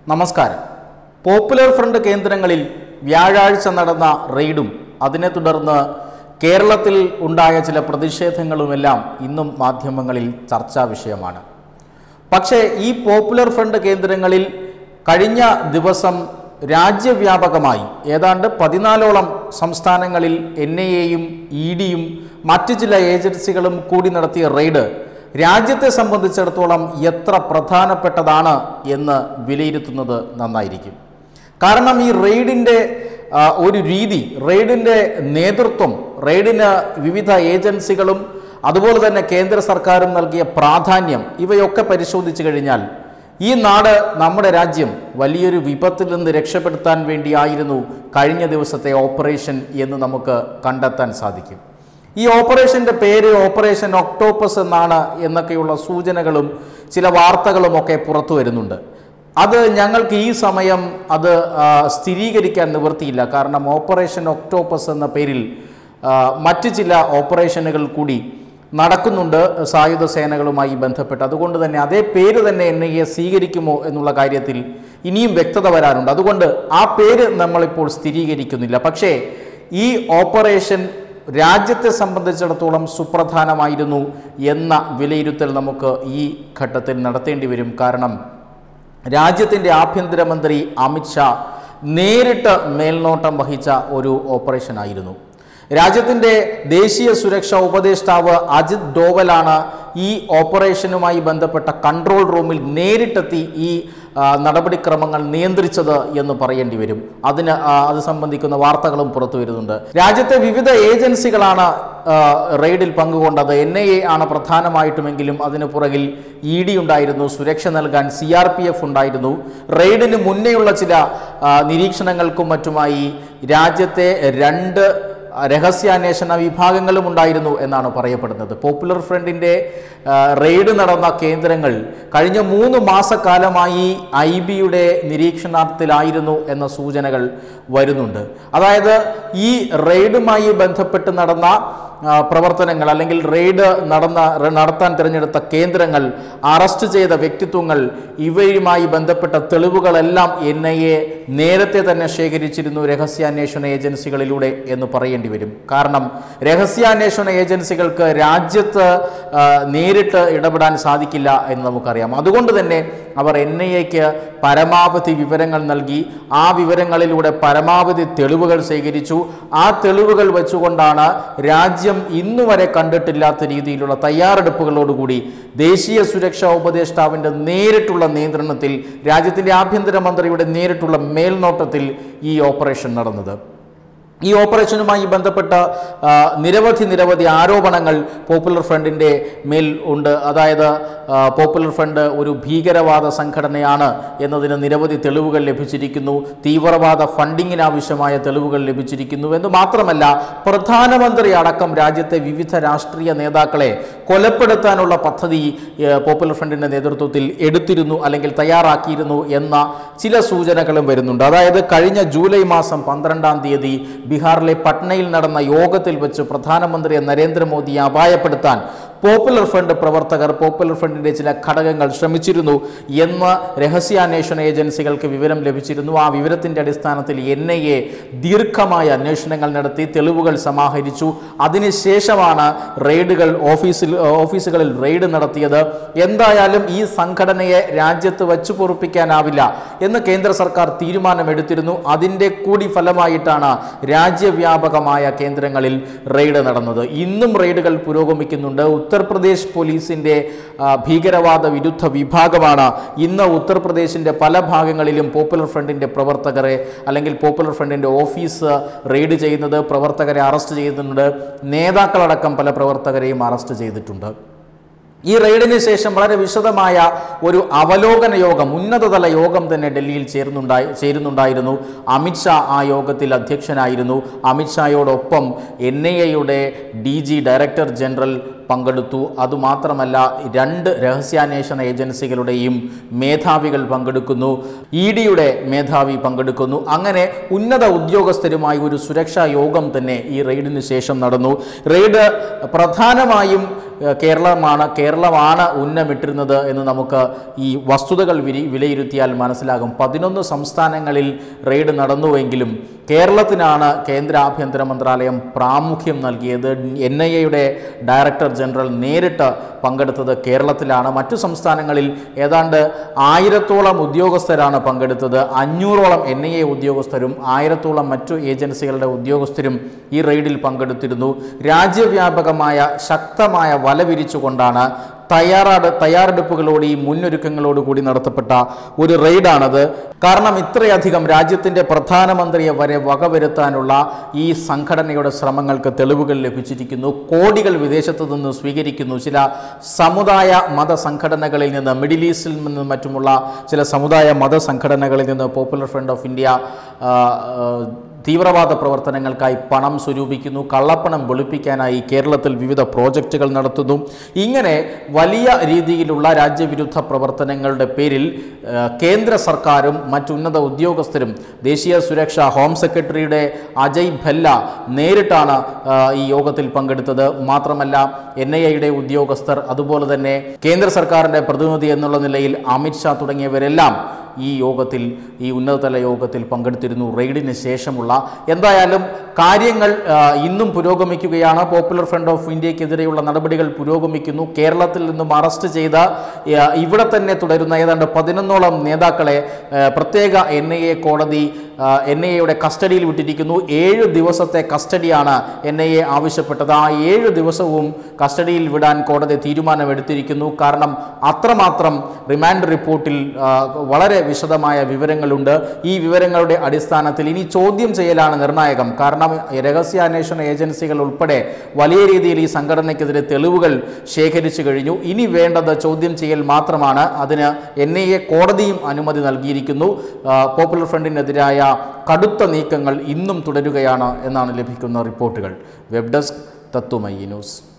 നമസ്കാരം popular front കേന്ദ്രങ്ങളിൽ വ്യാഴാഴ്ച നടന്ന റെയ്ഡും അതിനെ തുടർന്ന് കേരളത്തിൽ ഉണ്ടായ ചില പ്രതിഷേധങ്ങളുമെല്ലാം ഇന്നും മാധ്യമങ്ങളിൽ ചർച്ചാ വിഷയമാണ് പക്ഷേ ഈ പോപ്പുലർ ഫ്രണ്ട് കേന്ദ്രങ്ങളിൽ കഴിഞ്ഞ ദിവസം രാജ്യവ്യാപകമായി ഏതാണ്ട് പതിനാലോളം സംസ്ഥാനങ്ങളിൽ എൻ ഐ എയും ഇ ഡിയും മറ്റു ചില ഏജൻസികളും കൂടി നടത്തിയ റെയ്ഡ് രാജ്യത്തെ സംബന്ധിച്ചിടത്തോളം എത്ര പ്രധാനപ്പെട്ടതാണ് എന്ന് വിലയിരുത്തുന്നത് നന്നായിരിക്കും കാരണം ഈ റെയ്ഡിൻ്റെ ആ, ഒരു രീതി റെയ്ഡിൻ്റെ നേതൃത്വം റെയ്ഡിന് വിവിധ ഏജൻസികളും അതുപോലെ തന്നെ കേന്ദ്ര സർക്കാരും നൽകിയ പ്രാധാന്യം ഇവയൊക്കെ പരിശോധിച്ചു കഴിഞ്ഞാൽ ഈ നാട് നമ്മുടെ രാജ്യം വലിയൊരു വിപത്തിൽ നിന്ന് രക്ഷപ്പെടുത്താൻ വേണ്ടിയായിരുന്നു കഴിഞ്ഞ ദിവസത്തെ ഓപ്പറേഷൻ എന്ന് നമുക്ക് കണ്ടെത്താൻ സാധിക്കും ഈ ഓപ്പറേഷൻ്റെ പേര് ഓപ്പറേഷൻ ഒക്ടോപ്പസ് എന്നാണ് എന്നൊക്കെയുള്ള സൂചനകളും ചില വാർത്തകളും ഒക്കെ പുറത്തു വരുന്നുണ്ട് അത് ഞങ്ങൾക്ക് ഈ സമയം അത് ആ, സ്ഥിരീകരിക്കാൻ നിവൃത്തിയില്ല കാരണം ഓപ്പറേഷൻ ഒക്ടോപ്പസ് എന്ന പേരിൽ ആ, മറ്റ് ചില ഓപ്പറേഷനുകൾ കൂടി നടക്കുന്നുണ്ട് സായുധ സേനകളുമായി ബന്ധപ്പെട്ട് അതുകൊണ്ട് തന്നെ അതേ പേര് തന്നെ എൻ ഐ എ സ്വീകരിക്കുമോ എന്നുള്ള കാര്യത്തിൽ ഇനിയും വ്യക്തത വരാനുണ്ട് അതുകൊണ്ട് ആ പേര് നമ്മളിപ്പോൾ സ്ഥിരീകരിക്കുന്നില്ല പക്ഷേ ഈ ഓപ്പറേഷൻ രാജ്യത്തെ സംബന്ധിച്ചിടത്തോളം സുപ്രധാനമായിരുന്നു എന്ന വിലയിരുത്തൽ നമുക്ക് ഈ ഘട്ടത്തിൽ നടത്തേണ്ടി വരും കാരണം രാജ്യത്തിൻ്റെ ആഭ്യന്തരമന്ത്രി അമിത്ഷാ നേരിട്ട് മേൽനോട്ടം വഹിച്ച ഒരു ഓപ്പറേഷനായിരുന്നു രാജ്യത്തിൻ്റെ ദേശീയ സുരക്ഷാ ഉപദേഷ്ടാവ് അജിത് ഡോവലാണ് ഈ ഓപ്പറേഷനുമായി ബന്ധപ്പെട്ട കൺട്രോൾ റൂമിൽ നേരിട്ടെത്തി ഈ ആ, നടപടിക്രമങ്ങൾ നിയന്ത്രിച്ചത് എന്ന് പറയേണ്ടി വരും അതിന് ആ, അത് സംബന്ധിക്കുന്ന വാർത്തകളും പുറത്തു വരുന്നുണ്ട് രാജ്യത്തെ വിവിധ ഏജൻസികളാണ് ആ, റെയ്ഡിൽ പങ്കുകൊണ്ടത് എൻ ഐ എ ആണ് പ്രധാനമായിട്ടുമെങ്കിലും അതിന് പുറകിൽ ഇ ഡി ഉണ്ടായിരുന്നു സുരക്ഷ നൽകാൻ സി ആർ പി എഫ് ഉണ്ടായിരുന്നു റെയ്ഡിന് മുന്നേയുള്ള ചില ആ, നിരീക്ഷണങ്ങൾക്കും മറ്റുമായി രാജ്യത്തെ രണ്ട് രഹസ്യാന്വേഷണ വിഭാഗങ്ങളും ഉണ്ടായിരുന്നു എന്നാണ് പറയപ്പെടുന്നത് പോപ്പുലർ ഫ്രണ്ടിൻ്റെ ആ, റെയ്ഡ് നടന്ന കേന്ദ്രങ്ങൾ കഴിഞ്ഞ മൂന്ന് മാസക്കാലമായി ഐ ബിയുടെ നിരീക്ഷണത്തിലായിരുന്നു എന്ന സൂചനകൾ വരുന്നുണ്ട് അതായത് ഈ റെയ്ഡുമായി ബന്ധപ്പെട്ട് നടന്ന ആ, പ്രവർത്തനങ്ങൾ അല്ലെങ്കിൽ റെയ്ഡ് നടന്ന റെ- നടത്താൻ തിരഞ്ഞെടുത്ത കേന്ദ്രങ്ങൾ അറസ്റ്റ് ചെയ്ത വ്യക്തിത്വങ്ങൾ ഇവയുമായി ബന്ധപ്പെട്ട തെളിവുകളെല്ലാം എൻ ഐ എ നേരത്തെ തന്നെ ശേഖരിച്ചിരുന്നു രഹസ്യാന്വേഷണ ഏജൻസികളിലൂടെ എന്ന് പറയേണ്ടി വരും കാരണം രഹസ്യാന്വേഷണ ഏജൻസികൾക്ക് രാജ്യത്ത് ആ, നേരിട്ട് ഇടപെടാൻ സാധിക്കില്ല എന്ന് നമുക്കറിയാം അതുകൊണ്ട് തന്നെ അവർ എൻ ഐ എക്ക് പരമാവധി വിവരങ്ങൾ നൽകി ആ വിവരങ്ങളിലൂടെ പരമാവധി തെളിവുകൾ ശേഖരിച്ചു ആ തെളിവുകൾ വെച്ചുകൊണ്ടാണ് രാജ്യം ഇന്നുവരെ കണ്ടിട്ടില്ലാത്ത രീതിയിലുള്ള തയ്യാറെടുപ്പുകളോടുകൂടി ദേശീയ സുരക്ഷാ ഉപദേഷ്ടാവിൻ്റെ നേരിട്ടുള്ള നിയന്ത്രണത്തിൽ രാജ്യത്തിൻ്റെ ആഭ്യന്തരമന്ത്രിയുടെ നേരിട്ടുള്ള മേൽനോട്ടത്തിൽ ഈ ഓപ്പറേഷൻ നടന്നത് ഈ ഓപ്പറേഷനുമായി ബന്ധപ്പെട്ട ആ, നിരവധി നിരവധി ആരോപണങ്ങൾ പോപ്പുലർ ഫ്രണ്ടിൻ്റെ മേൽ ഉണ്ട് അതായത് ആ, പോപ്പുലർ ഫ്രണ്ട് ഒരു ഭീകരവാദ സംഘടനയാണ് എന്നതിന് നിരവധി തെളിവുകൾ ലഭിച്ചിരിക്കുന്നു തീവ്രവാദ ഫണ്ടിങ്ങിനാവശ്യമായ തെളിവുകൾ ലഭിച്ചിരിക്കുന്നു എന്ന് മാത്രമല്ല പ്രധാനമന്ത്രി അടക്കം രാജ്യത്തെ വിവിധ രാഷ്ട്രീയ നേതാക്കളെ കൊലപ്പെടുത്താനുള്ള പദ്ധതി ഏ, പോപ്പുലർ ഫ്രണ്ടിൻ്റെ നേതൃത്വത്തിൽ എടുത്തിരുന്നു അല്ലെങ്കിൽ തയ്യാറാക്കിയിരുന്നു എന്ന ചില സൂചനകളും വരുന്നുണ്ട് അതായത് കഴിഞ്ഞ ജൂലൈ മാസം പന്ത്രണ്ടാം തീയതി ബീഹാറിലെ പട്നയിൽ നടന്ന യോഗത്തിൽ വെച്ച് പ്രധാനമന്ത്രിയെ നരേന്ദ്രമോദിയെ അപായപ്പെടുത്താൻ പോപ്പുലർ ഫ്രണ്ട് പ്രവർത്തകർ പോപ്പുലർ ഫ്രണ്ടിൻ്റെ ചില ഘടകങ്ങൾ ശ്രമിച്ചിരുന്നു എന്ന് രഹസ്യാന്വേഷണ ഏജൻസികൾക്ക് വിവരം ലഭിച്ചിരുന്നു ആ വിവരത്തിൻ്റെ അടിസ്ഥാനത്തിൽ എൻ ഐ എ ദീർഘമായ അന്വേഷണങ്ങൾ നടത്തി തെളിവുകൾ സമാഹരിച്ചു അതിനുശേഷമാണ് റെയ്ഡുകൾ ഓഫീസിൽ ഓഫീസുകളിൽ റെയ്ഡ് നടത്തിയത് എന്തായാലും ഈ സംഘടനയെ രാജ്യത്ത് വച്ചു പൊറുപ്പിക്കാനാവില്ല എന്ന് കേന്ദ്ര സർക്കാർ തീരുമാനമെടുത്തിരുന്നു അതിൻ്റെ കൂടി ഫലമായിട്ടാണ് രാജ്യവ്യാപകമായ കേന്ദ്രങ്ങളിൽ റെയ്ഡ് നടന്നത് ഇന്നും റെയ്ഡുകൾ പുരോഗമിക്കുന്നുണ്ട് ഉത്തർപ്രദേശ് പോലീസിൻ്റെ ആ, ഭീകരവാദ വിരുദ്ധ വിഭാഗമാണ് ഇന്ന് ഉത്തർപ്രദേശിൻ്റെ പല ഭാഗങ്ങളിലും പോപ്പുലർ ഫ്രണ്ടിൻ്റെ പ്രവർത്തകരെ അല്ലെങ്കിൽ പോപ്പുലർ ഫ്രണ്ടിൻ്റെ ഓഫീസ് റെയ്ഡ് ചെയ്യുന്നത് പ്രവർത്തകരെ അറസ്റ്റ് ചെയ്യുന്നുണ്ട് നേതാക്കളടക്കം പല പ്രവർത്തകരെയും അറസ്റ്റ് ചെയ്തിട്ടുണ്ട് ഈ റെയ്ഡിന് ശേഷം വളരെ വിശദമായ ഒരു അവലോകന യോഗം ഉന്നതതല യോഗം തന്നെ ഡൽഹിയിൽ ചേർന്നുണ്ടായി ചേരുന്നുണ്ടായിരുന്നു അമിത്ഷാ ആ യോഗത്തിൽ അധ്യക്ഷനായിരുന്നു അമിത്ഷായോടൊപ്പം എൻ ഐ എയുടെ ഡി ജി ഡയറക്ടർ ജനറൽ പങ്കെടുത്തു അതുമാത്രമല്ല രണ്ട് രഹസ്യാന്വേഷണ ഏജൻസികളുടെയും മേധാവികൾ പങ്കെടുക്കുന്നു ഇ ഡിയുടെ മേധാവി പങ്കെടുക്കുന്നു അങ്ങനെ ഉന്നത ഉദ്യോഗസ്ഥരുമായി ഒരു സുരക്ഷാ യോഗം തന്നെ ഈ റെയ്ഡിന് ശേഷം നടന്നു റെയ്ഡ് പ്രധാനമായും ഏഹ്, കേരളമാണ് കേരളമാണ് ഉന്നമിട്ടിരുന്നത് എന്ന് നമുക്ക് ഈ വസ്തുതകൾ വിരി വിലയിരുത്തിയാൽ മനസ്സിലാകും പതിനൊന്ന് സംസ്ഥാനങ്ങളിൽ റെയ്ഡ് നടന്നുവെങ്കിലും കേരളത്തിനാണ് കേന്ദ്ര ആഭ്യന്തര മന്ത്രാലയം പ്രാമുഖ്യം നൽകിയത് എൻ ഐ എയുടെ ഡയറക്ടർ ജനറൽ നേരിട്ട് പങ്കെടുത്തത് കേരളത്തിലാണ് മറ്റു സംസ്ഥാനങ്ങളിൽ ഏതാണ്ട് ആയിരത്തോളം ഉദ്യോഗസ്ഥരാണ് പങ്കെടുത്തത് അഞ്ഞൂറോളം എൻ ഐ എ ഉദ്യോഗസ്ഥരും ആയിരത്തോളം മറ്റു ഏജൻസികളുടെ ഉദ്യോഗസ്ഥരും ഈ റെയ്ഡിൽ പങ്കെടുത്തിരുന്നു രാജ്യവ്യാപകമായ ശക്തമായ വല വിരിച്ചുകൊണ്ടാണ് തയ്യാറാട് തയ്യാറെടുപ്പുകളോട് ഈ മുന്നൊരുക്കങ്ങളോട് കൂടി നടത്തപ്പെട്ട ഒരു റെയ്ഡാണത് കാരണം ഇത്രയധികം രാജ്യത്തിൻ്റെ പ്രധാനമന്ത്രിയെ വരെ വകവരുത്താനുള്ള ഈ സംഘടനയുടെ ശ്രമങ്ങൾക്ക് തെളിവുകൾ ലഭിച്ചിരിക്കുന്നു കോടികൾ വിദേശത്തു നിന്ന് സ്വീകരിക്കുന്നു ചില സമുദായ മത സംഘടനകളിൽ നിന്ന് മിഡിൽ ഈസ്റ്റിൽ നിന്നും മറ്റുമുള്ള ചില സമുദായ മത സംഘടനകളിൽ നിന്ന് പോപ്പുലർ ഫ്രണ്ട് ഓഫ് ഇന്ത്യ ആ, ആ, തീവ്രവാദ പ്രവർത്തനങ്ങൾക്കായി പണം സ്വരൂപിക്കുന്നു കള്ളപ്പണം വെളുപ്പിക്കാനായി കേരളത്തിൽ വിവിധ പ്രോജക്റ്റുകൾ നടത്തുന്നു ഇങ്ങനെ വലിയ രീതിയിലുള്ള രാജ്യവിരുദ്ധ പ്രവർത്തനങ്ങളുടെ പേരിൽ ആ, കേന്ദ്ര സർക്കാരും മറ്റുന്നത ഉദ്യോഗസ്ഥരും ദേശീയ സുരക്ഷ ഹോം സെക്രട്ടറിയുടെ അജയ് ഭല്ല നേരിട്ടാണ് ആ, ഈ യോഗത്തിൽ പങ്കെടുത്തത് മാത്രമല്ല എൻ ഐ എയുടെ ഉദ്യോഗസ്ഥർ അതുപോലെ തന്നെ കേന്ദ്ര സർക്കാരിൻ്റെ പ്രതിനിധി എന്നുള്ള നിലയിൽ അമിത്ഷാ തുടങ്ങിയവരെല്ലാം ഈ യോഗത്തിൽ ഈ ഉന്നതതല യോഗത്തിൽ പങ്കെടുത്തിരുന്നു റെയ്ഡിന് ശേഷമുള്ള എന്തായാലും കാര്യങ്ങൾ ആ, ഇന്നും പുരോഗമിക്കുകയാണ് പോപ്പുലർ ഫ്രണ്ട് ഓഫ് ഇന്ത്യക്കെതിരെയുള്ള നടപടികൾ പുരോഗമിക്കുന്നു കേരളത്തിൽ നിന്നും അറസ്റ്റ് ചെയ്ത ആ, ഇവിടെ തന്നെ തുടരുന്ന ഏതാണ്ട് പതിനൊന്നോളം നേതാക്കളെ ആ, പ്രത്യേക എൻ ഐ എ കോടതി എൻ ഐ എയുടെ കസ്റ്റഡിയിൽ വിട്ടിരിക്കുന്നു ഏഴ് ദിവസത്തെ കസ്റ്റഡിയാണ് എൻ ഐ എ ആവശ്യപ്പെട്ടത് ആ ഏഴ് ദിവസവും കസ്റ്റഡിയിൽ വിടാൻ കോടതി തീരുമാനമെടുത്തിരിക്കുന്നു കാരണം അത്രമാത്രം റിമാൻഡ് റിപ്പോർട്ടിൽ ആ, വളരെ വിശദമായ വിവരങ്ങളുണ്ട് ഈ വിവരങ്ങളുടെ അടിസ്ഥാനത്തിൽ ഇനി ചോദ്യം ചെയ്യലാണ് നിർണായകം കാരണം രഹസ്യാന്വേഷണ ഏജൻസികൾ ഉൾപ്പെടെ വലിയ രീതിയിൽ ഈ സംഘടനയ്ക്കെതിരെ തെളിവുകൾ ശേഖരിച്ചു കഴിഞ്ഞു ഇനി വേണ്ടത് ചോദ്യം ചെയ്യൽ മാത്രമാണ് അതിന് എൻ ഐ എ കോടതിയും അനുമതി നൽകിയിരിക്കുന്നു ആ, പോപ്പുലർ ഫ്രണ്ടിനെതിരായ കടുത്ത നീക്കങ്ങൾ ഇന്നും തുടരുകയാണ് എന്നാണ് ലഭിക്കുന്ന റിപ്പോർട്ടുകൾ വെബ് ഡെസ്ക് തത്വമയി ന്യൂസ്